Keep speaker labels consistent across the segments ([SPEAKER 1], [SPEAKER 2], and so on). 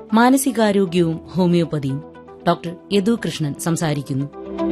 [SPEAKER 1] മാനസികാരോഗ്യവും ഹോമിയോപ്പതിയും ഡോക്ടർ യദു കൃഷ്ണൻ സംസാരിക്കുന്നു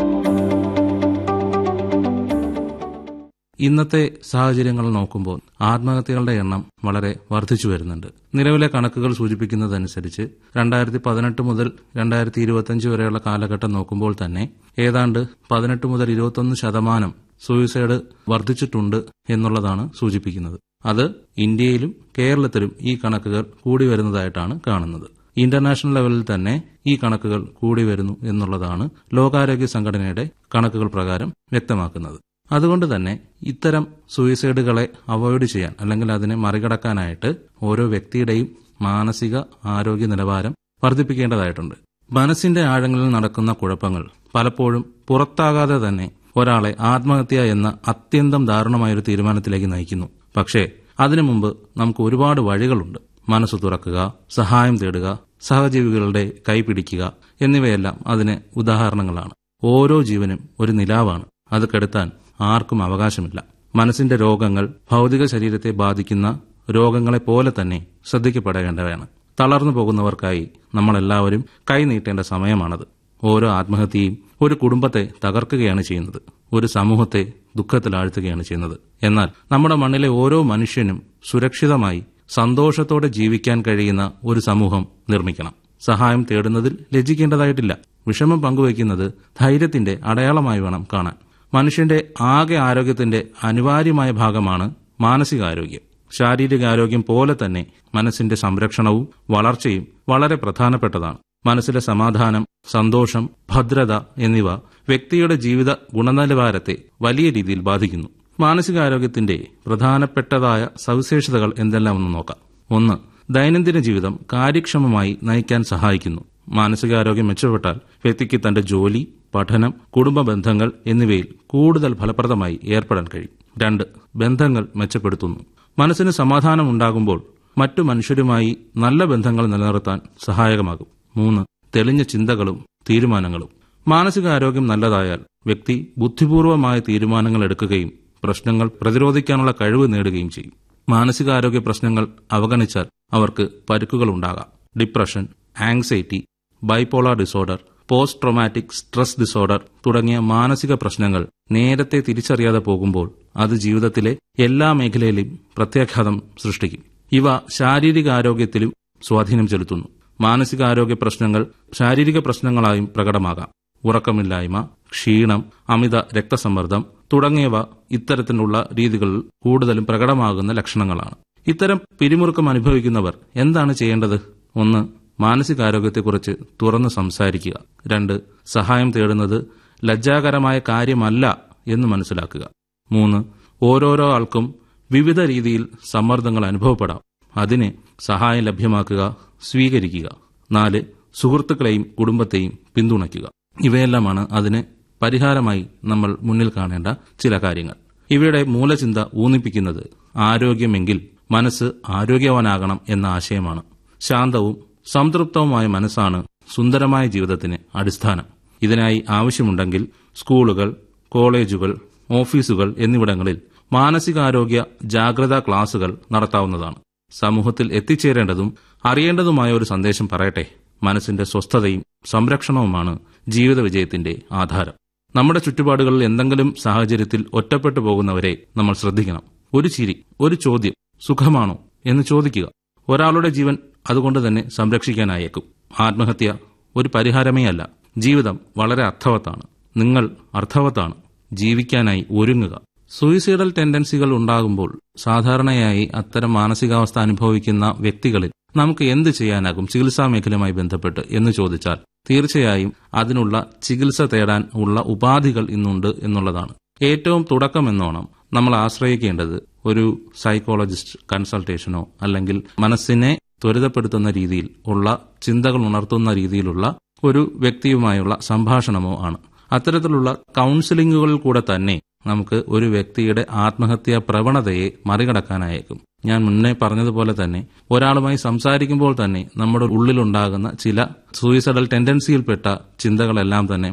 [SPEAKER 2] ഇന്നത്തെ സാഹചര്യങ്ങൾ നോക്കുമ്പോൾ ആത്മഹത്യകളുടെ എണ്ണം വളരെ വർദ്ധിച്ചു വരുന്നുണ്ട് നിലവിലെ കണക്കുകൾ സൂചിപ്പിക്കുന്നതനുസരിച്ച് രണ്ടായിരത്തി പതിനെട്ട് മുതൽ രണ്ടായിരത്തി ഇരുപത്തിയഞ്ച് വരെയുള്ള കാലഘട്ടം നോക്കുമ്പോൾ തന്നെ ഏതാണ്ട് പതിനെട്ട് മുതൽ ഇരുപത്തൊന്ന് ശതമാനം സൂയിസൈഡ് വർദ്ധിച്ചിട്ടുണ്ട് എന്നുള്ളതാണ് സൂചിപ്പിക്കുന്നത് അത് ഇന്ത്യയിലും കേരളത്തിലും ഈ കണക്കുകൾ കൂടി വരുന്നതായിട്ടാണ് കാണുന്നത് ഇന്റർനാഷണൽ ലെവലിൽ തന്നെ ഈ കണക്കുകൾ കൂടി വരുന്നു എന്നുള്ളതാണ് ലോകാരോഗ്യ സംഘടനയുടെ കണക്കുകൾ പ്രകാരം വ്യക്തമാക്കുന്നത് അതുകൊണ്ട് തന്നെ ഇത്തരം സൂയിസൈഡുകളെ അവോയ്ഡ് ചെയ്യാൻ അല്ലെങ്കിൽ അതിനെ മറികടക്കാനായിട്ട് ഓരോ വ്യക്തിയുടെയും മാനസിക ആരോഗ്യ നിലവാരം വർദ്ധിപ്പിക്കേണ്ടതായിട്ടുണ്ട് മനസ്സിന്റെ ആഴങ്ങളിൽ നടക്കുന്ന കുഴപ്പങ്ങൾ പലപ്പോഴും പുറത്താകാതെ തന്നെ ഒരാളെ ആത്മഹത്യ എന്ന അത്യന്തം ദാരുണമായൊരു തീരുമാനത്തിലേക്ക് നയിക്കുന്നു പക്ഷേ അതിനു മുമ്പ് നമുക്ക് ഒരുപാട് വഴികളുണ്ട് മനസ്സ് തുറക്കുക സഹായം തേടുക സഹജീവികളുടെ കൈപിടിക്കുക എന്നിവയെല്ലാം അതിന് ഉദാഹരണങ്ങളാണ് ഓരോ ജീവനും ഒരു നിലാവാണ് അത് കെടുത്താൻ ആർക്കും അവകാശമില്ല മനസ്സിന്റെ രോഗങ്ങൾ ഭൗതിക ശരീരത്തെ ബാധിക്കുന്ന രോഗങ്ങളെ പോലെ തന്നെ ശ്രദ്ധിക്കപ്പെടേണ്ടവയാണ് തളർന്നു പോകുന്നവർക്കായി നമ്മളെല്ലാവരും കൈനീട്ടേണ്ട സമയമാണത് ഓരോ ആത്മഹത്യയും ഒരു കുടുംബത്തെ തകർക്കുകയാണ് ചെയ്യുന്നത് ഒരു സമൂഹത്തെ ദുഃഖത്തിലാഴ്ത്തുകയാണ് ചെയ്യുന്നത് എന്നാൽ നമ്മുടെ മണ്ണിലെ ഓരോ മനുഷ്യനും സുരക്ഷിതമായി സന്തോഷത്തോടെ ജീവിക്കാൻ കഴിയുന്ന ഒരു സമൂഹം നിർമ്മിക്കണം സഹായം തേടുന്നതിൽ ലജ്ജിക്കേണ്ടതായിട്ടില്ല വിഷമം പങ്കുവയ്ക്കുന്നത് ധൈര്യത്തിന്റെ അടയാളമായി വേണം കാണാൻ മനുഷ്യന്റെ ആകെ ആരോഗ്യത്തിന്റെ അനിവാര്യമായ ഭാഗമാണ് മാനസികാരോഗ്യം ശാരീരികാരോഗ്യം പോലെ തന്നെ മനസ്സിന്റെ സംരക്ഷണവും വളർച്ചയും വളരെ പ്രധാനപ്പെട്ടതാണ് മനസ്സിലെ സമാധാനം സന്തോഷം ഭദ്രത എന്നിവ വ്യക്തിയുടെ ജീവിത ഗുണനിലവാരത്തെ വലിയ രീതിയിൽ ബാധിക്കുന്നു മാനസികാരോഗ്യത്തിന്റെ പ്രധാനപ്പെട്ടതായ സവിശേഷതകൾ എന്തെല്ലാമെന്ന് നോക്കാം ഒന്ന് ദൈനംദിന ജീവിതം കാര്യക്ഷമമായി നയിക്കാൻ സഹായിക്കുന്നു മാനസികാരോഗ്യം മെച്ചപ്പെട്ടാൽ വ്യക്തിക്ക് തന്റെ ജോലി പഠനം കുടുംബ ബന്ധങ്ങൾ എന്നിവയിൽ കൂടുതൽ ഫലപ്രദമായി ഏർപ്പെടാൻ കഴിയും രണ്ട് ബന്ധങ്ങൾ മെച്ചപ്പെടുത്തുന്നു മനസ്സിന് സമാധാനം ഉണ്ടാകുമ്പോൾ മറ്റു മനുഷ്യരുമായി നല്ല ബന്ധങ്ങൾ നിലനിർത്താൻ സഹായകമാകും മൂന്ന് തെളിഞ്ഞ ചിന്തകളും തീരുമാനങ്ങളും മാനസികാരോഗ്യം നല്ലതായാൽ വ്യക്തി ബുദ്ധിപൂർവമായ തീരുമാനങ്ങൾ എടുക്കുകയും പ്രശ്നങ്ങൾ പ്രതിരോധിക്കാനുള്ള കഴിവ് നേടുകയും ചെയ്യും മാനസികാരോഗ്യ പ്രശ്നങ്ങൾ അവഗണിച്ചാൽ അവർക്ക് പരുക്കുകൾ ഉണ്ടാകാം depression anxiety bipolar disorder post traumatic stress disorder തുടങ്ങിയ മാനസിക പ്രശ്നങ്ങൾ നേരത്തെ തിരിച്ചറിയാതെ പോകുമ്പോൾ അത് ജീവിതത്തിലെ എല്ലാ മേഖലയിലും പ്രത്യാഘാതം സൃഷ്ടിക്കും ഇവ ശാരീരികാരോഗ്യത്തിലും സ്വാധീനം ചെലുത്തുന്നു മാനസികാരോഗ്യ പ്രശ്നങ്ങൾ ശാരീരിക പ്രശ്നങ്ങളായും പ്രകടമാകാം ഉറക്കമില്ലായ്മ ക്ഷീണം അമിത രക്തസമ്മർദ്ദം തുടങ്ങിയവ ഇത്തരത്തിലുള്ള രീതികളിൽ കൂടുതലും പ്രകടമാകുന്ന ലക്ഷണങ്ങളാണ് ഇത്തരം പിരിമുറുക്കം അനുഭവിക്കുന്നവർ എന്താണ് ചെയ്യേണ്ടത് ഒന്ന് മാനസികാരോഗ്യത്തെക്കുറിച്ച് തുറന്ന് സംസാരിക്കുക രണ്ട് സഹായം തേടുന്നത് ലജ്ജാകരമായ കാര്യമല്ല എന്ന് മനസ്സിലാക്കുക മൂന്ന് ഓരോരോ ആൾക്കും വിവിധ രീതിയിൽ സമ്മർദ്ദങ്ങൾ അനുഭവപ്പെടാം അതിന് സഹായം ലഭ്യമാക്കുക സ്വീകരിക്കുക നാല് സുഹൃത്തുക്കളെയും കുടുംബത്തെയും പിന്തുണയ്ക്കുക ഇവയെല്ലാമാണ് അതിന് പരിഹാരമായി നമ്മൾ മുന്നിൽ കാണേണ്ട ചില കാര്യങ്ങൾ ഇവയുടെ മൂലചിന്ത ഊന്നിപ്പിക്കുന്നത് ആരോഗ്യമെങ്കിൽ മനസ്സ് ആരോഗ്യവാനാകണം എന്ന ആശയമാണ് ശാന്തവും സംതൃപ്തവുമായ മനസ്സാണ് സുന്ദരമായ ജീവിതത്തിന് അടിസ്ഥാനം ഇതിനായി ആവശ്യമുണ്ടെങ്കിൽ സ്കൂളുകൾ കോളേജുകൾ ഓഫീസുകൾ എന്നിവിടങ്ങളിൽ മാനസികാരോഗ്യ ജാഗ്രതാ ക്ലാസുകൾ നടത്താവുന്നതാണ് സമൂഹത്തിൽ എത്തിച്ചേരേണ്ടതും അറിയേണ്ടതുമായ ഒരു സന്ദേശം പറയട്ടെ മനസ്സിന്റെ സ്വസ്ഥതയും സംരക്ഷണവുമാണ് ജീവിത വിജയത്തിന്റെ ആധാരം നമ്മുടെ ചുറ്റുപാടുകളിൽ എന്തെങ്കിലും സാഹചര്യത്തിൽ ഒറ്റപ്പെട്ടു പോകുന്നവരെ നമ്മൾ ശ്രദ്ധിക്കണം ഒരു ചിരി ഒരു ചോദ്യം സുഖമാണോ എന്ന് ചോദിക്കുക ഒരാളുടെ ജീവൻ അതുകൊണ്ട് തന്നെ സംരക്ഷിക്കാനായേക്കും ആത്മഹത്യ ഒരു പരിഹാരമേ അല്ല ജീവിതം വളരെ അർത്ഥവത്താണ് നിങ്ങൾ അർത്ഥവത്താണ് ജീവിക്കാനായി ഒരുങ്ങുക സൂയിസൈഡൽ ടെൻഡൻസികൾ ഉണ്ടാകുമ്പോൾ സാധാരണയായി അത്തരം മാനസികാവസ്ഥ അനുഭവിക്കുന്ന വ്യക്തികളിൽ നമുക്ക് എന്ത് ചെയ്യാനാകും ചികിത്സാ മേഖലയുമായി ബന്ധപ്പെട്ട് എന്ന് ചോദിച്ചാൽ തീർച്ചയായും അതിനുള്ള ചികിത്സ തേടാൻ ഉള്ള ഉപാധികൾ ഇന്നുണ്ട് എന്നുള്ളതാണ് ഏറ്റവും തുടക്കം എന്നോണം നമ്മൾ ആശ്രയിക്കേണ്ടത് ഒരു സൈക്കോളജിസ്റ്റ് കൺസൾട്ടേഷനോ അല്ലെങ്കിൽ മനസ്സിനെ ത്വരിതപ്പെടുത്തുന്ന രീതിയിൽ ഉള്ള ചിന്തകൾ ഉണർത്തുന്ന രീതിയിലുള്ള ഒരു വ്യക്തിയുമായുള്ള സംഭാഷണമോ ആണ് അത്തരത്തിലുള്ള കൗൺസിലിങ്ങുകളിൽ കൂടെ തന്നെ നമുക്ക് ഒരു വ്യക്തിയുടെ ആത്മഹത്യാ പ്രവണതയെ മറികടക്കാനായേക്കും ഞാൻ മുന്നേ പറഞ്ഞതുപോലെ തന്നെ ഒരാളുമായി സംസാരിക്കുമ്പോൾ തന്നെ നമ്മുടെ ഉള്ളിലുണ്ടാകുന്ന ചില സൂയിസൈഡൽ ടെൻഡൻസിയിൽപ്പെട്ട ചിന്തകളെല്ലാം തന്നെ